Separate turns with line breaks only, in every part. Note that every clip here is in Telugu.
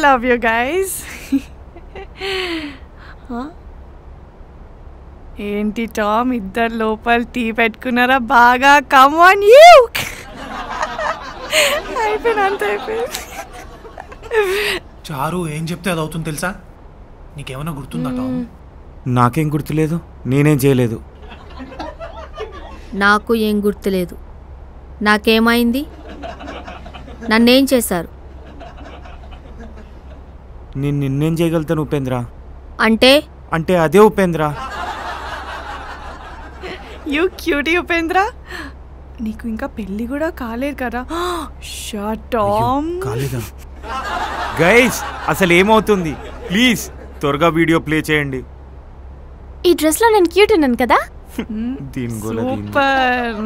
లవ్ యూ గైస్ ఏంటి టామ్ ఇద్దరు లోపల టీ పెట్టుకున్నారా బాగా కమ్ ఆన్ యూ అయిపోయింది అంత అయిపోయింది
చారు ఏం చెప్తే అది అవుతుంది తెలుసా నీకేమైనా గుర్తుందా టామ్
నాకేం గుర్తులేదు నేనేం చేయలేదు
నాకు ఏం గుర్తులేదు నాకేమైంది నన్నేం చేశారు
నేను నిన్నేం చేయగలుగుతాను ఉపేంద్ర
అంటే
అంటే అదే ఉపేంద్ర
యూ క్యూటీ ఉపేంద్ర నీకు ఇంకా పెళ్ళి కూడా కాలేదు కదా షార్ట్ టామ్
కాలేదా గైస్ అసలు ఏమవుతుంది ప్లీజ్ త్వరగా వీడియో ప్లే చేయండి
ఈ డ్రెస్లో నేను క్యూట్ ఉన్నాను కదా
దీని గోల దీని
సూపర్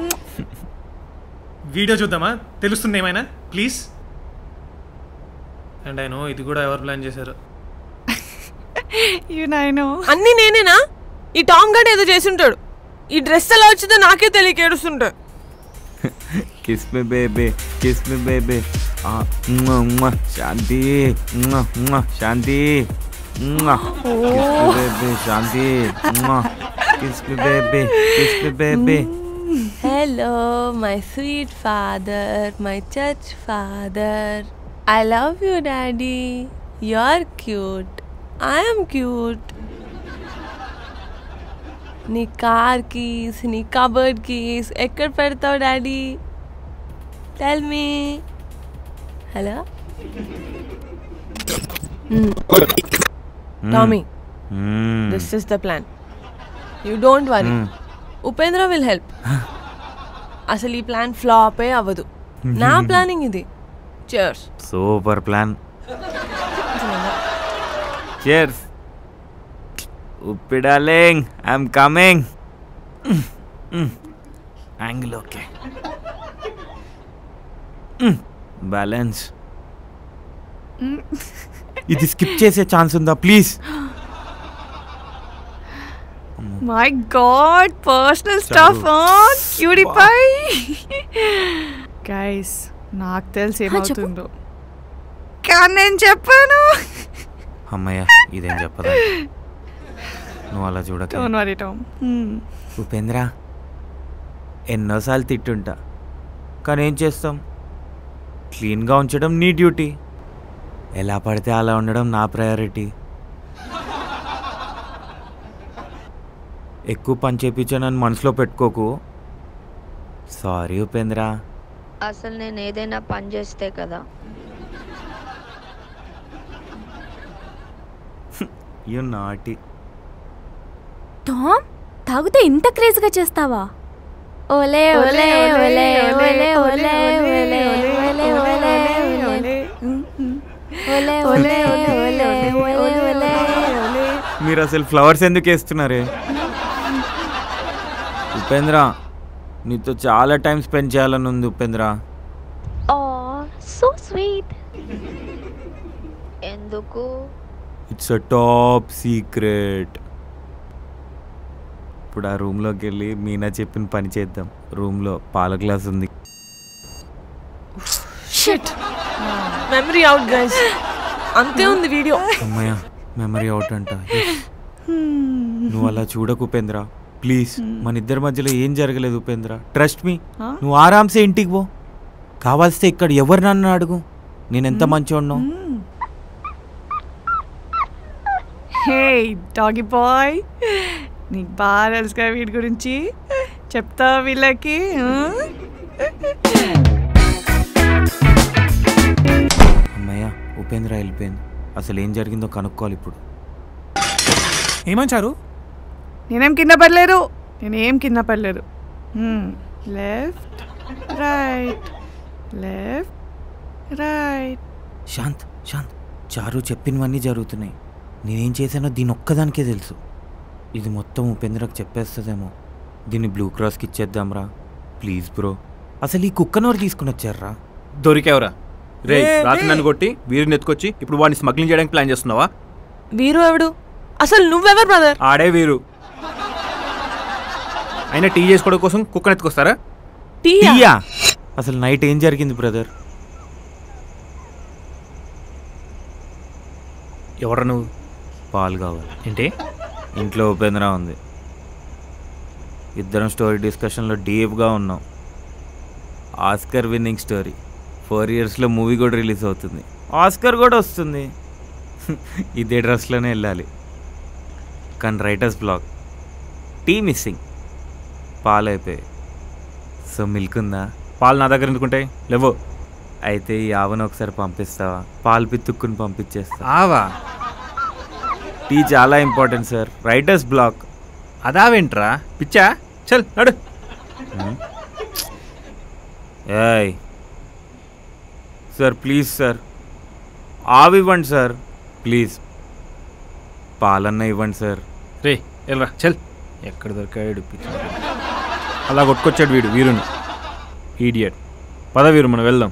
వీడియో చూద్దామా తెలుస్తుంది ఏమైనా ప్లీజ్ అండ్ ఐ నో ఇది కూడా ఎవరు ప్లాన్ చేశారు
యూ నైనో
అన్నీ నేనేనా ఈ టామ్ గడ్ ఏదో చేసుంటాడు ఈ డ్రెస్ ఎలా వచ్చిందో నాకే తెలియక ఏడుస్తుంటాడు
kiss me baby kiss me baby Shanti మ్వా, మ్వా, Shanti kiss me baby Shanti kiss me baby kiss me baby
hello my sweet father my church father I love you daddy you are cute I'm cute నీ కార్ కీస్ నీ కబర్డ్ కీస్ ఎక్కడ పెడతావు daddy tell me hello Tommy this is the plan you don't worry Upendra will help అసలు ఈ ప్లాన్ ఫ్లాపే అవ్వదు నా ప్లానింగ్ ఇది cheers
super plan cheers Uppi darling I'm coming angle okay balance ఇది స్కిప్ చేసే ఛాన్స్ ఉందా please
my god personal stuff on cutie pie guys నాకు తెలిసి ఏమవుతుందో కానీ నేను చెప్పాను
అమ్మయ్య ఇదేం చెప్పదా నువ్వు అలా చూడక
డోంట్ వరీ టామ్
ఉపేంద్ర ఎన్నోసార్లు తిట్టుంటా కానీ ఏం చేస్తాం క్లీన్గా ఉంచడం నీ డ్యూటీ ఎలా పడితే అలా ఉండడం నా ప్రయారిటీ ఎక్కువ పని చేయించానని మనసులో పెట్టుకోకు సారీ ఉపేంద్ర
అసలు నేను ఏదైనా పని చేస్తే కదా
యు నాటి
టామ్ తాగితే ఇంత క్రేజ్గా చేస్తావా ఓలే ఓలే ఓలే ఓలే ఓలే ఓలే ఓలే ఓలే ఓలే ఓలే ఓలే ఓలే ఓలే ఓలే
మీరు అసలు ఫ్లవర్స్ ఎందుకు వేస్తున్నారే ఉపేంద్ర నీతో చాలా టైం స్పెండ్ చేయాలని ఉంది ఉపేంద్ర
ఓ సో స్వీట్
ఎందుకు
ఇట్స్ అ టాప్ సీక్రెట్ ఇప్పుడు ఆ రూమ్లోకి వెళ్ళి మీనా చెప్పిన పని చేద్దాం రూమ్లో పాల గ్లాస్ ఉంది
షిట్ మెమరీ అవుట్ గైస్ అంతే ఉంది వీడియో
అమ్మయ్య మెమరీ అవుట్ అంట Yes. నువ్వు అలా చూడకు ఉపేంద్ర ప్లీజ్ మన ఇద్దరి మధ్యలో ఏం జరగలేదు ఉపేంద్ర ట్రస్ట్ మీ
Huh?
నువ్వు ఆరామ్సే ఇంటికి పో కావాల్స్తే ఇక్కడ ఎవరు నన్ను అడుగు నేను ఎంత మంచివాడినో
హే డాగి బాయ్ నీకు బాగా తెలుసుగా వీడి గురించి చెప్తా వీళ్ళకి
అమ్మయ్య ఉపేంద్ర వెళ్ళిపోయింది అసలు ఏం జరిగిందో కనుక్కోవాలి ఇప్పుడు
ఏమంచారు
నేనేం కింద పడలేదు నేనేం కింద పడలేదు లెఫ్ట్ రైట్ లెఫ్ట్ రైట్
శాంత్ శాంత్ చారు చెప్పినవన్నీ జరుగుతున్నాయి నేనేం చేశానో దీని ఒక్కదానికే తెలుసు ఇది మొత్తం ఉపేంద్రకు చెప్పేస్తుందేమో దీన్ని బ్లూ క్రాస్కి ఇచ్చేద్దాంరా ప్లీజ్ బ్రో అసలు ఈ కుక్కనోరు తీసుకుని వచ్చారా
దొరికావురా రే
ఏ,
రాత్రి
రే.
నన్ను కొట్టి వీరిని ఎత్తుకొచ్చి ఇప్పుడు వాడిని స్మగ్లింగ్ చేయడానికి ప్లాన్ చేస్తున్నావా
వీరు ఎవడు అసలు నువ్వెవరు బ్రదర్
ఆడే వీరు అయినా టీ చేసుకోవడం కోసం కుక్కని ఎత్తుకొస్తారా
టీ
టీయా అసలు నైట్ ఏం జరిగింది బ్రదర్
ఎవరు నువ్వు
పాలు కావాలి
ఏంటి
ఇంట్లో ఉపేంద్ర ఉంది ఇద్దరం స్టోరీ డిస్కషన్లో డీప్గా ఉన్నాం ఆస్కర్ విన్నింగ్ స్టోరీ ఫోర్ ఇయర్స్లో మూవీ కూడా రిలీజ్ అవుతుంది ఆస్కర్ కూడా వస్తుంది ఇదే డ్రెస్లోనే వెళ్ళాలి కానీ రైటర్స్ బ్లాక్ టీ మిస్సింగ్ పాలు అయిపోయాయి సో మిల్క్ ఉందా
పాలు నా దగ్గర ఎందుకుంటాయి లేవు
అయితే ఈ ఆవును ఒకసారి పంపిస్తావా పాలు పితుక్కుని పంపించేస్తా
ఆవా
టీ చాలా ఇంపార్టెంట్ సార్ రైటర్స్ బ్లాక్
అదావేంట్రా పిచ్చా చల్ నడు
ఏయ్ సార్ ప్లీజ్ సార్ ఆవి ఇవ్వండి సార్ ప్లీజ్ పాలన్న ఇవ్వండి సార్
రే వెళ్ళరా చల్ ఎక్కడ దొరికాడు పిచ్చా అలా కొట్టుకొచ్చాడు వీడు వీరుని ఈడియట్ పద వీరు మనం వెళ్దాం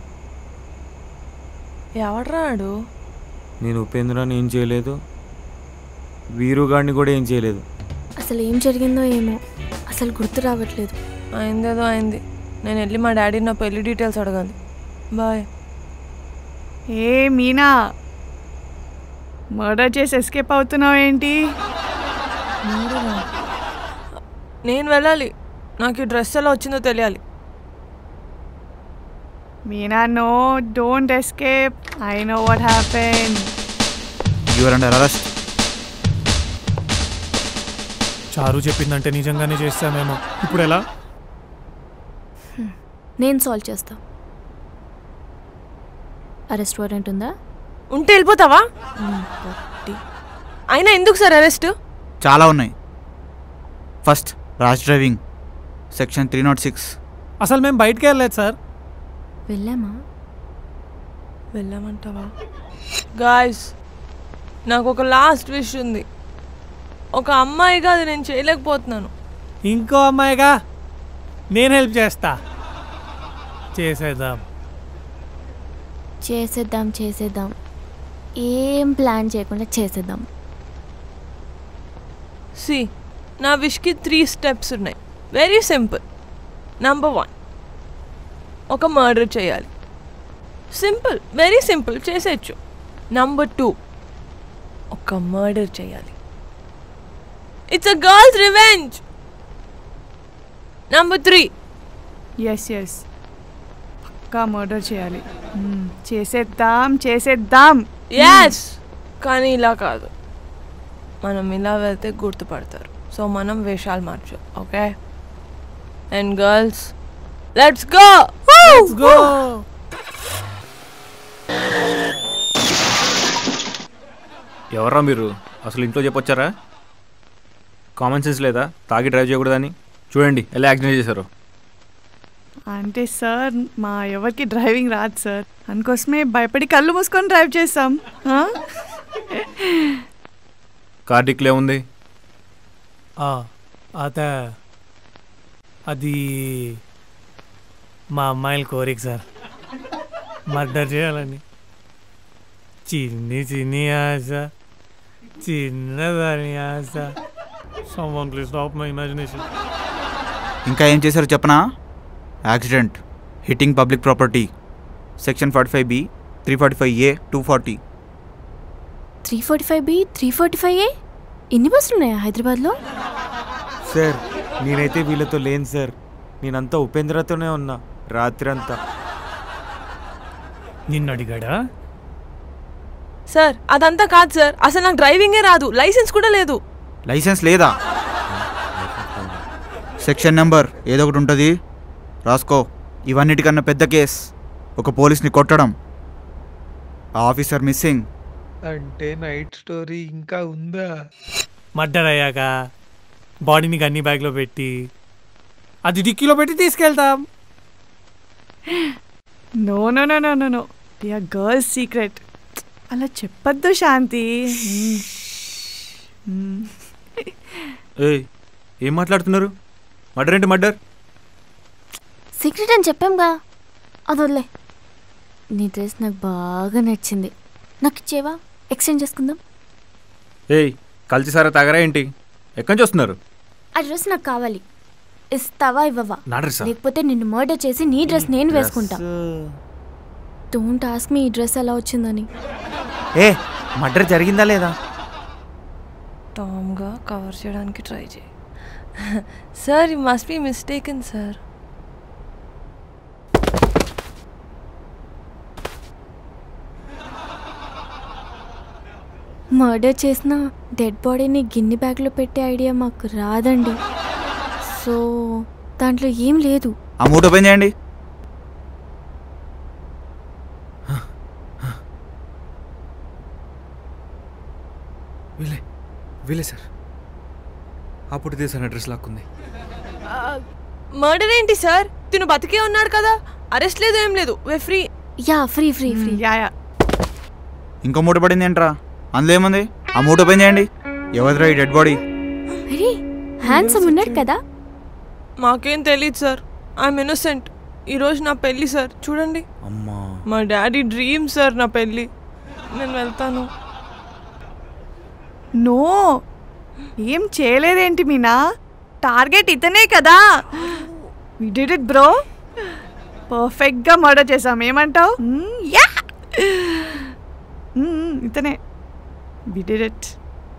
ఎవడ్రాడు
నేను ఉపేంద్రాన్ని ఏం చేయలేదు వీరుగాడిని కూడా ఏం చేయలేదు
అసలు ఏం జరిగిందో ఏమో అసలు గుర్తు రావట్లేదు
అయిందేదో అయింది నేను వెళ్ళి మా డాడీ నా పెళ్లి డీటెయిల్స్ అడగాలి బాయ్
ఏ మీనా మర్డర్ చేసి ఎస్కేప్ అవుతున్నావు ఏంటి
నేను వెళ్ళాలి నాకు ఈ డ్రెస్ ఎలా వచ్చిందో తెలియాలి
Meena no don't escape I know what happen
your under arrest
Charu చెప్పిందంటే నిజంగానే చేస్తామేమో ఇప్పుడు ఎలా
నేను సాల్వ్ చేస్తా ఆ రెస్టారెంట్ ఉందా
ఉంటే వెళ్ళిపోతావా మ్, పొట్టి. అయినా ఎందుకు సార్ అరెస్ట్
చాలా ఉన్నాయి first rash driving section three not six
అసలు మేము బయటికి వెళ్ళలేదు సార్
వెళ్ళామా
వెళ్ళామంటావా గాయస్ నాకు ఒక లాస్ట్ విష్ ఉంది ఒక అమ్మాయిగా అది నేను చేయలేకపోతున్నాను
ఇంకో అమ్మాయిగా నేను హెల్ప్ చేస్తా చేసేద్దాం
చేసేద్దాం చేసేద్దాం ఏం ప్లాన్ చేయకుండా చేసేద్దాం
సి నా విష్కి త్రీ స్టెప్స్ ఉన్నాయి వెరీ సింపుల్ నంబర్ వన్ ఒక మర్డర్ చేయాలి సింపుల్ వెరీ సింపుల్ చేసేయచ్చు నంబర్ టూ ఒక మర్డర్ చేయాలి it's a girls revenge number three
yes yes పక్కా మర్డర్ చేయాలి మ్మ్. చేసేద్దాం చేసేద్దాం
ఎస్ కానీ ఇలా కాదు మనం ఇలా వెళ్తే గుర్తుపడతారు సో మనం వేషాలు మార్చాం okay and girls let's go
go
ఎవర్రా మీరు అసలు ఇంట్లో చెప్పొచ్చారా కామన్ సెన్స్ లేదా తాగి డ్రైవ్ చేయకూడదని చూడండి ఎలా యాక్సిడెంట్ చేశారు
అంటే సార్ మా ఎవరికి డ్రైవింగ్ రాదు సార్ అందుకోసమే భయపడి కళ్ళు మూసుకొని డ్రైవ్ చేస్తాం ఆ?
కార్ డిక్లో ఏముంది
అత అది మా అమ్మాయిల కోరిక సార్ మర్డర్ చేయాలని చిన్ని చిన్ని ఆశ చిన్నదాని ఆశ someone please stop my imagination
ఇంకా ఏం చేశారో చెప్పనా accident hitting public property section forty five B three forty five A two forty
three forty five B three forty five A ఎన్ని బస్సులు ఉన్నాయా హైదరాబాద్లో
సార్ నేనైతే వీళ్ళతో లేను సార్ నేనంతా ఉపేంద్రతోనే ఉన్నా రాత్రి అంతా
నిన్ను అడిగాడా
సార్ అదంతా కాదు సార్ అసలు నాకు డ్రైవింగే రాదు లైసెన్స్ కూడా లేదు
లైసెన్స్ లేదా సెక్షన్ నెంబర్ ఏదో ఒకటి ఉంటుంది రాసుకో ఇవన్నిటికన్నా పెద్ద కేస్ ఒక పోలీస్ని కొట్టడం ఆ ఆఫీసర్ మిస్సింగ్
అంటే నైట్ స్టోరీ ఇంకా ఉందా
మర్డర్ అయ్యాక బాడీని గన్ని బ్యాగ్లో పెట్టి అది డిక్కీలో పెట్టి తీసుకెళ్తాం
no no no no no no our girls secret అలా చెప్పొద్దు శాంతి మ్మ్. మ్మ్.
ఏయ్ ఏం మాట్లాడుతున్నారు మర్డర్ ఏంటి మర్డర్
సీక్రెట్ అని చెప్పాంగా అది వదిలే నీ డ్రెస్ నాకు బాగా నచ్చింది నాకు ఇచ్చేవా ఎక్స్చేంజ్ చేసుకుందాం
ఏయ్ కలిసి సారా తాగరా ఏంటి ఎక్కడి నుంచి వస్తున్నారు
ఆ డ్రెస్ నాకు కావాలి ఇస్తావా ఇవ్వవా
నా డ్రెస్సా
లేకపోతే నిన్ను మర్డర్ చేసి నీ డ్రెస్ నేను వేసుకుంటా డోంట్ ఆస్క్ మీ ఈ డ్రెస్ ఎలా వచ్చిందని
ఏ
మర్డర్ జరిగిందా లేదా
టామ్గా కవర్ చేయడానికి ట్రై చేయి sir you must be mistaken sir
murder చేసిన డెడ్ బాడీని గిన్ని బ్యాగ్లో పెట్టే ఐడియా మాకు రాదండి సో దాంట్లో ఏం లేదు
ఆ మూట ఓపెన్ చేయండి
వీలే వీలే సార్ అప్పుడు తీసాను అడ్రస్ లాక్కుంది
మర్డర్ ఏంటి సార్ తిను బతికే ఉన్నాడు కదా అరెస్ట్ లేదు ఏం లేదు వే free
yeah free free free
yeah yeah
ఇంకో మూట పడింది ఏంట్రా అందులో ఏముంది ఆ మూట ఓపెన్ చేయండి ఎవరిరా ఈ డెడ్ బాడీ
అరే హ్యాండ్సమ్ ఉన్నాడు కదా
మాకేం తెలియదు సార్ ఐఎమ్ ఇన్నోసెంట్ ఈరోజు నా పెళ్ళి సార్ చూడండి
అమ్మా
మా డాడీ డ్రీమ్ సార్ నా పెళ్ళి నేను వెళ్తాను
నో ఏం చేయలేదేంటి మీనా టార్గెట్ ఇతనే కదా వి డిడ్ ఇట్ బ్రో పర్ఫెక్ట్గా మర్డర్ చేసాం ఏమంటావు యా ఇతనే వి డిడ్ ఇట్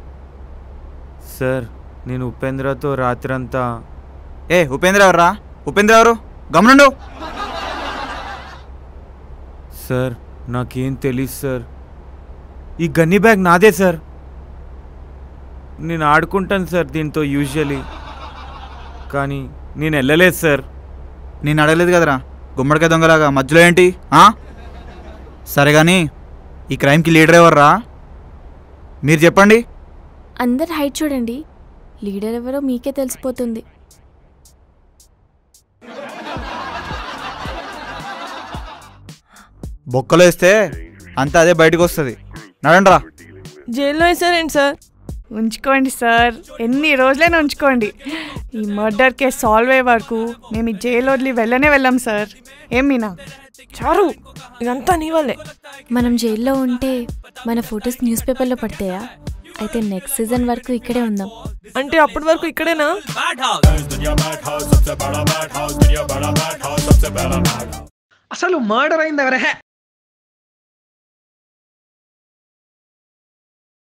సార్ నేను ఉపేంద్రతో రాత్రంతా
ఏ ఉపేంద్ర ఎవర్రా ఉపేంద్ర ఎవరు గమనండు
సార్ నాకేం తెలీదు సార్ ఈ గన్నీ బ్యాగ్ నాదే సార్ నేను ఆడుకుంటాను సార్ దీంతో యూజువలీ కానీ నేను వెళ్ళలేదు సార్
నేను అడగలేదు కదరా గుమ్మడికాయ దొంగలాగా మధ్యలో ఏంటి ఆ? సరే కానీ ఈ క్రైమ్కి లీడర్ ఎవర్రా మీరు చెప్పండి
అందరు హైట్ చూడండి లీడర్ ఎవరో మీకే తెలిసిపోతుంది
బొక్కలో వేస్తే అంతా అదే బయటకు వస్తుంది నడండ్రా
జైల్లో వేసారేంటి సార్
ఉంచుకోండి సార్ ఎన్ని రోజులైనా ఉంచుకోండి ఈ మర్డర్ కేసు సాల్వ్ అయ్యే వరకు మేము ఈ జైలు వదిలి వెళ్ళనే వెళ్ళాం సార్ ఏం మీనా
చారు ఇదంతా నీ వల్లే
మనం జైల్లో ఉంటే మన ఫొటోస్ న్యూస్ పేపర్లో పడతాయా అయితే నెక్స్ట్ సీజన్ వరకు ఇక్కడే ఉందాం
అంటే అప్పటి వరకు ఇక్కడేనా
అసలు మర్డర్ అయింది ఎవరే